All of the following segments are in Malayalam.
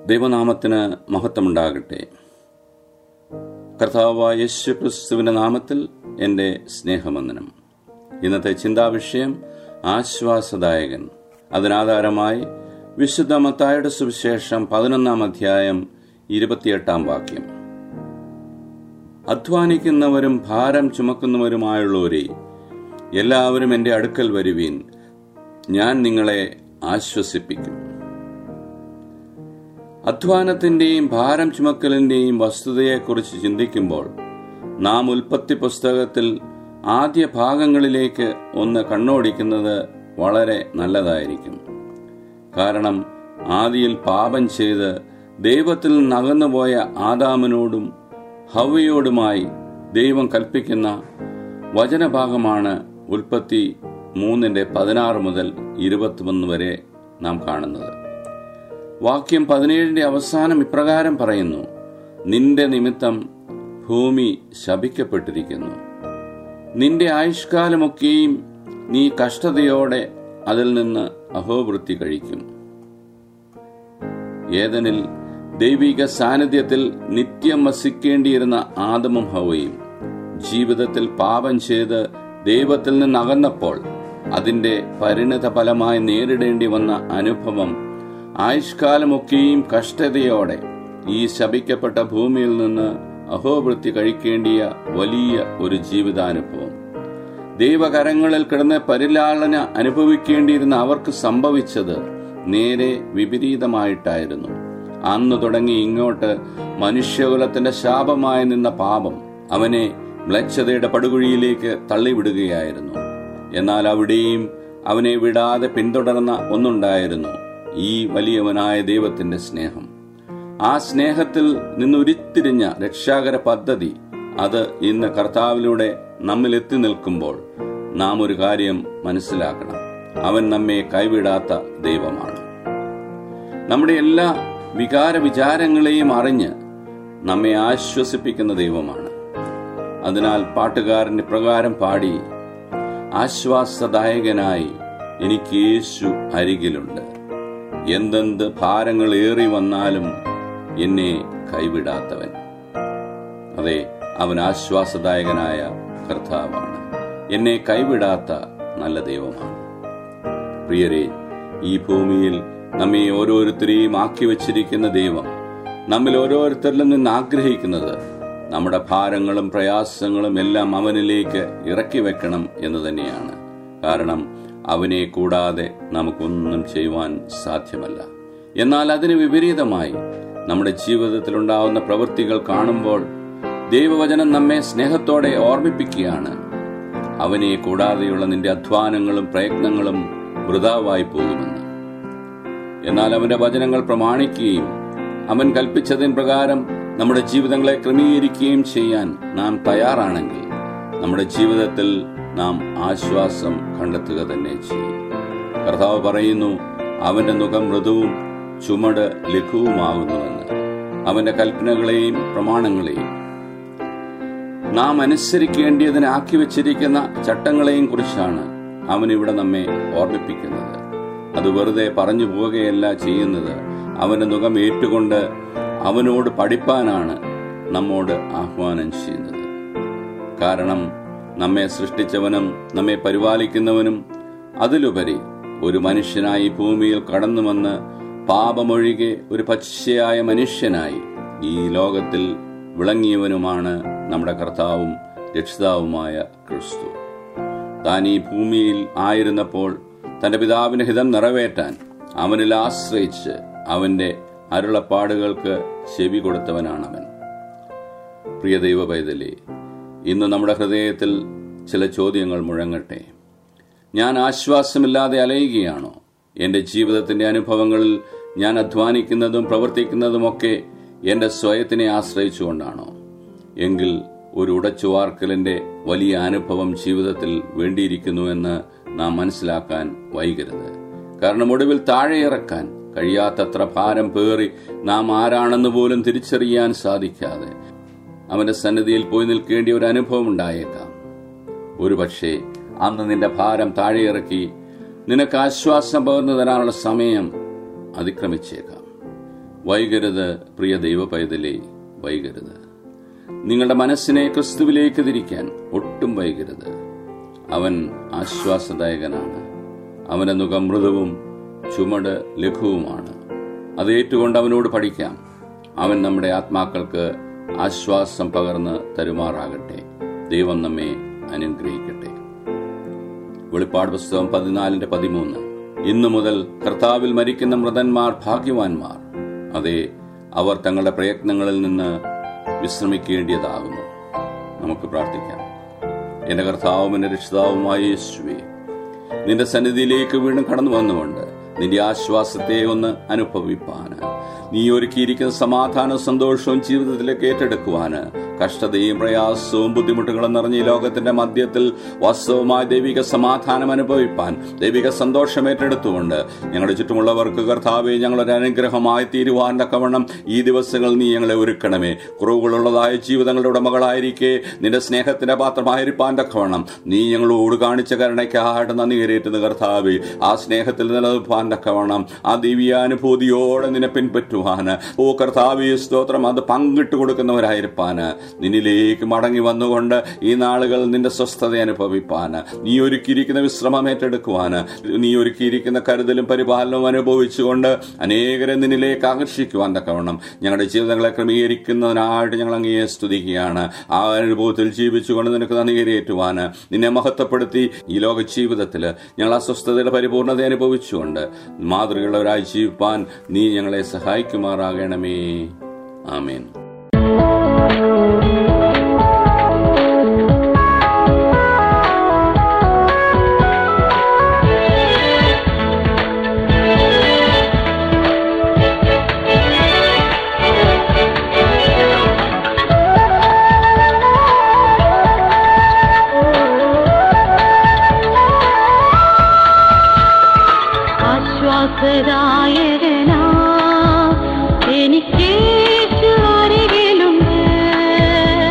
ദൈവനാമത്തിന് മഹത്വമുണ്ടാകട്ടെ കർത്താവായ യേശു ക്രിസ്തുവിന്റെ നാമത്തിൽ എൻ്റെ സ്നേഹവന്ദനം ഇന്നത്തെ ചിന്താവിഷയം ആശ്വാസദായകൻ അതിനാധാരമായി വിശുദ്ധ മത്തായുടെ സുവിശേഷം പതിനൊന്നാം അധ്യായം ഇരുപത്തിയെട്ടാം വാക്യം അധ്വാനിക്കുന്നവരും ഭാരം ചുമക്കുന്നവരുമായുള്ളവരെ എല്ലാവരും എൻ്റെ അടുക്കൽ വരുവീൻ ഞാൻ നിങ്ങളെ ആശ്വസിപ്പിക്കും അധ്വാനത്തിന്റെയും ഭാരം ചുമക്കലിന്റെയും വസ്തുതയെക്കുറിച്ച് ചിന്തിക്കുമ്പോൾ നാം ഉൽപ്പത്തി പുസ്തകത്തിൽ ആദ്യ ഭാഗങ്ങളിലേക്ക് ഒന്ന് കണ്ണോടിക്കുന്നത് വളരെ നല്ലതായിരിക്കും കാരണം ആദിയിൽ പാപം ചെയ്ത് ദൈവത്തിൽ നകന്നുപോയ ആദാമിനോടും ഹവയോടുമായി ദൈവം കൽപ്പിക്കുന്ന വചനഭാഗമാണ് ഉൽപ്പത്തി മൂന്നിന്റെ പതിനാറ് മുതൽ ഇരുപത്തിയൊന്ന് വരെ നാം കാണുന്നത് വാക്യം പതിനേഴിന്റെ അവസാനം ഇപ്രകാരം പറയുന്നു നിന്റെ നിമിത്തം ഭൂമി ശപിക്കപ്പെട്ടിരിക്കുന്നു നിന്റെ ആയുഷ്കാലമൊക്കെയും നീ കഷ്ടതയോടെ അതിൽ നിന്ന് അഹോവൃത്തി കഴിക്കും ഏതനിൽ ദൈവിക സാന്നിധ്യത്തിൽ നിത്യം വസിക്കേണ്ടിയിരുന്ന ആദമും ഹവയും ജീവിതത്തിൽ പാപം ചെയ്ത് ദൈവത്തിൽ നിന്ന് അകന്നപ്പോൾ അതിന്റെ പരിണിത ഫലമായി നേരിടേണ്ടി വന്ന അനുഭവം ആയുഷ്കാലമൊക്കെയും കഷ്ടതയോടെ ഈ ശപിക്കപ്പെട്ട ഭൂമിയിൽ നിന്ന് അഹോവൃത്തി കഴിക്കേണ്ടിയ വലിയ ഒരു ജീവിതാനുഭവം ദൈവകരങ്ങളിൽ കിടന്ന് പരിലാളന അനുഭവിക്കേണ്ടിയിരുന്ന അവർക്ക് സംഭവിച്ചത് നേരെ വിപരീതമായിട്ടായിരുന്നു അന്ന് തുടങ്ങി ഇങ്ങോട്ട് മനുഷ്യകുലത്തിന്റെ ശാപമായി നിന്ന പാപം അവനെ മ്ലച്ഛതയുടെ പടുകുഴിയിലേക്ക് തള്ളിവിടുകയായിരുന്നു എന്നാൽ അവിടെയും അവനെ വിടാതെ പിന്തുടർന്ന ഒന്നുണ്ടായിരുന്നു ഈ വലിയവനായ ദൈവത്തിന്റെ സ്നേഹം ആ സ്നേഹത്തിൽ നിന്നുരുത്തിരിഞ്ഞ രക്ഷാകര പദ്ധതി അത് ഇന്ന് കർത്താവിലൂടെ നമ്മിൽ എത്തി നിൽക്കുമ്പോൾ നാം ഒരു കാര്യം മനസ്സിലാക്കണം അവൻ നമ്മെ കൈവിടാത്ത ദൈവമാണ് നമ്മുടെ എല്ലാ വികാര വിചാരങ്ങളെയും അറിഞ്ഞ് നമ്മെ ആശ്വസിപ്പിക്കുന്ന ദൈവമാണ് അതിനാൽ പാട്ടുകാരൻ ഇപ്രകാരം പാടി ആശ്വാസദായകനായി എനിക്ക് യേശു അരികിലുണ്ട് എന്തെന്ത് ഭാരങ്ങൾ ഏറി വന്നാലും എന്നെ കൈവിടാത്തവൻ അതെ അവൻ ആശ്വാസദായകനായ കർത്താവാണ് എന്നെ കൈവിടാത്ത നല്ല ദൈവമാണ് പ്രിയരെ ഈ ഭൂമിയിൽ നമ്മെ ഓരോരുത്തരെയും ആക്കി വച്ചിരിക്കുന്ന ദൈവം നമ്മിൽ ഓരോരുത്തരിലും നിന്ന് ആഗ്രഹിക്കുന്നത് നമ്മുടെ ഭാരങ്ങളും പ്രയാസങ്ങളും എല്ലാം അവനിലേക്ക് ഇറക്കി വെക്കണം എന്ന് തന്നെയാണ് കാരണം അവനെ കൂടാതെ നമുക്കൊന്നും ചെയ്യുവാൻ സാധ്യമല്ല എന്നാൽ അതിന് വിപരീതമായി നമ്മുടെ ജീവിതത്തിൽ ഉണ്ടാവുന്ന പ്രവൃത്തികൾ കാണുമ്പോൾ ദൈവവചനം നമ്മെ സ്നേഹത്തോടെ ഓർമ്മിപ്പിക്കുകയാണ് അവനെ കൂടാതെയുള്ള നിന്റെ അധ്വാനങ്ങളും പ്രയത്നങ്ങളും വൃതാവായി പോകുമെന്ന് എന്നാൽ അവന്റെ വചനങ്ങൾ പ്രമാണിക്കുകയും അവൻ കൽപ്പിച്ചതിൻ പ്രകാരം നമ്മുടെ ജീവിതങ്ങളെ ക്രമീകരിക്കുകയും ചെയ്യാൻ നാം തയ്യാറാണെങ്കിൽ നമ്മുടെ ജീവിതത്തിൽ നാം ആശ്വാസം കണ്ടെത്തുക തന്നെ ചെയ്യും കർത്താവ് പറയുന്നു അവന്റെ മുഖം മൃദുവും ചുമട് ലഘുവുമാകുന്നുവെന്ന് അവന്റെ കൽപ്പനകളെയും പ്രമാണങ്ങളെയും നാം അനുസരിക്കേണ്ടിയതിന് ആക്കി വച്ചിരിക്കുന്ന ചട്ടങ്ങളെയും കുറിച്ചാണ് അവൻ ഇവിടെ നമ്മെ ഓർമ്മിപ്പിക്കുന്നത് അത് വെറുതെ പറഞ്ഞു പോവുകയല്ല ചെയ്യുന്നത് അവന്റെ മുഖം ഏറ്റുകൊണ്ട് അവനോട് പഠിപ്പാനാണ് നമ്മോട് ആഹ്വാനം ചെയ്യുന്നത് കാരണം നമ്മെ സൃഷ്ടിച്ചവനും നമ്മെ പരിപാലിക്കുന്നവനും അതിലുപരി ഒരു മനുഷ്യനായി ഭൂമിയിൽ കടന്നു വന്ന് പാപമൊഴികെ ഒരു പച്ചയായ മനുഷ്യനായി ഈ ലോകത്തിൽ വിളങ്ങിയവനുമാണ് നമ്മുടെ കർത്താവും രക്ഷിതാവുമായ ക്രിസ്തു താൻ ഈ ഭൂമിയിൽ ആയിരുന്നപ്പോൾ തന്റെ പിതാവിന്റെ ഹിതം നിറവേറ്റാൻ അവനിൽ ആശ്രയിച്ച് അവന്റെ അരുളപ്പാടുകൾക്ക് ചെവി കൊടുത്തവനാണവൻ പ്രിയ ദൈവ പൈതലേ ഇന്ന് നമ്മുടെ ഹൃദയത്തിൽ ചില ചോദ്യങ്ങൾ മുഴങ്ങട്ടെ ഞാൻ ആശ്വാസമില്ലാതെ അലയുകയാണോ എന്റെ ജീവിതത്തിന്റെ അനുഭവങ്ങളിൽ ഞാൻ അധ്വാനിക്കുന്നതും പ്രവർത്തിക്കുന്നതുമൊക്കെ എന്റെ സ്വയത്തിനെ ആശ്രയിച്ചുകൊണ്ടാണോ എങ്കിൽ ഒരു ഉടച്ചുവാർക്കലിന്റെ വലിയ അനുഭവം ജീവിതത്തിൽ വേണ്ടിയിരിക്കുന്നുവെന്ന് നാം മനസ്സിലാക്കാൻ വൈകരുത് കാരണം ഒടുവിൽ താഴെ ഇറക്കാൻ കഴിയാത്തത്ര ഭാരം പേറി നാം ആരാണെന്ന് പോലും തിരിച്ചറിയാൻ സാധിക്കാതെ അവന്റെ സന്നിധിയിൽ പോയി നിൽക്കേണ്ടിയ ഒരു അനുഭവം ഉണ്ടായേക്കാം ഒരുപക്ഷെ അന്ന് നിന്റെ ഭാരം താഴെ ഇറക്കി നിനക്ക് ആശ്വാസം പകർന്നു തരാനുള്ള സമയം അതിക്രമിച്ചേക്കാം വൈകരുത് പ്രിയ ദൈവ പൈതലേ വൈകരുത് നിങ്ങളുടെ മനസ്സിനെ ക്രിസ്തുവിലേക്ക് തിരിക്കാൻ ഒട്ടും വൈകരുത് അവൻ ആശ്വാസദായകനാണ് അവന്റെ മുഖം മൃദുവും ചുമട് ലഘുവുമാണ് അത് ഏറ്റുകൊണ്ട് അവനോട് പഠിക്കാം അവൻ നമ്മുടെ ആത്മാക്കൾക്ക് ആശ്വാസം പകർന്ന് തരുമാറാകട്ടെ ദൈവം നമ്മെ അനുഗ്രഹിക്കട്ടെ വെളിപ്പാട് പുസ്തകം പതിനാലിന്റെ പതിമൂന്ന് ഇന്നു മുതൽ കർത്താവിൽ മരിക്കുന്ന മൃതന്മാർ ഭാഗ്യവാന്മാർ അതെ അവർ തങ്ങളുടെ പ്രയത്നങ്ങളിൽ നിന്ന് വിശ്രമിക്കേണ്ടിയതാകുന്നു നമുക്ക് പ്രാർത്ഥിക്കാം എന്റെ കർത്താവും എന്റെ രക്ഷിതാവുമായ യേശുവേ നിന്റെ സന്നിധിയിലേക്ക് വീണ്ടും കടന്നു വന്നുകൊണ്ട് നിന്റെ ആശ്വാസത്തെ ഒന്ന് അനുഭവിപ്പാന് നീ ഒരുക്കിയിരിക്കുന്ന സമാധാനവും സന്തോഷവും ജീവിതത്തിലേക്ക് ഏറ്റെടുക്കുവാന് കഷ്ടതയും പ്രയാസവും ബുദ്ധിമുട്ടുകളും നിറഞ്ഞ ഈ ലോകത്തിന്റെ മധ്യത്തിൽ വാസ്തവമായ ദൈവിക സമാധാനം അനുഭവിപ്പാൻ ദൈവിക സന്തോഷം ഏറ്റെടുത്തുകൊണ്ട് ഞങ്ങളുടെ ചുറ്റുമുള്ളവർക്ക് കർത്താവെ ഞങ്ങളൊരു അനുഗ്രഹമായി തീരുവാൻ തക്കവണ്ണം ഈ ദിവസങ്ങൾ നീ ഞങ്ങളെ ഒരുക്കണമേ കുറവുകളുള്ളതായ ജീവിതങ്ങളുടെ ഉടമകളായിരിക്കെ നിന്റെ സ്നേഹത്തിന്റെ പാത്രമായിരിക്കാൻ തക്കവണ്ണം നീ ഞങ്ങളോട് കാണിച്ച കരുണയ്ക്കായിട്ട് നന്ദി കയറിയിട്ടുന്ന കർത്താവെ ആ സ്നേഹത്തിൽ നിലനിൽപ്പാൻ തക്കവണ്ണം ആ ദിവ്യാനുഭൂതിയോടെ നിന്നെ പിൻപറ്റുവാന് ഓ കർത്താവെ സ്തോത്രം അത് പങ്കിട്ട് കൊടുക്കുന്നവരായിരിക്കാന് നിന്നിലേക്ക് മടങ്ങി വന്നുകൊണ്ട് ഈ നാളുകൾ നിന്റെ സ്വസ്ഥത അനുഭവിപ്പാന് നീ ഒരുക്കിയിരിക്കുന്ന വിശ്രമം ഏറ്റെടുക്കുവാന് നീ ഒരുക്കിയിരിക്കുന്ന കരുതലും പരിപാലനവും അനുഭവിച്ചുകൊണ്ട് അനേകരെ നിന്നിലേക്ക് ആകർഷിക്കുവാൻ തക്കവണ്ണം ഞങ്ങളുടെ ജീവിതങ്ങളെ ക്രമീകരിക്കുന്നതിനായിട്ട് ഞങ്ങൾ അങ്ങയെ സ്തുതിക്കുകയാണ് ആ അനുഭവത്തിൽ ജീവിച്ചുകൊണ്ട് നിനക്ക് നന്ദി കയറിയേറ്റുവാന് നിന്നെ മഹത്വപ്പെടുത്തി ഈ ലോക ജീവിതത്തിൽ ഞങ്ങൾ അസ്വസ്ഥതയുടെ പരിപൂർണത അനുഭവിച്ചുകൊണ്ട് മാതൃകയുള്ളവരായി ജീവിപ്പാൻ നീ ഞങ്ങളെ സഹായിക്കുമാറാകണമേ ആമേൻ ആശ്വാസദായകനാ എനിക്കേശു അരികിലുണ്ട്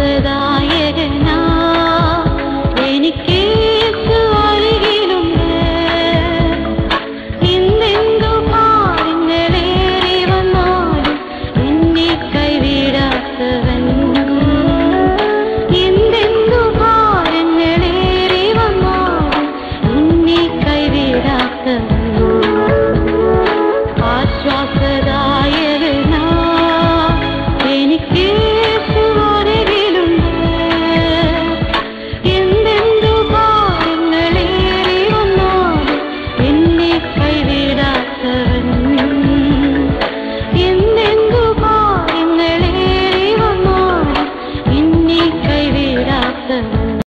സുഖദായകനാ എനിക്ക് യേശു അരികിലുണ്ട് ഇന്നെന്തു കാര്യങ്ങളേറി വന്നാലും എന്നെ കൈവിടാത്തവൻ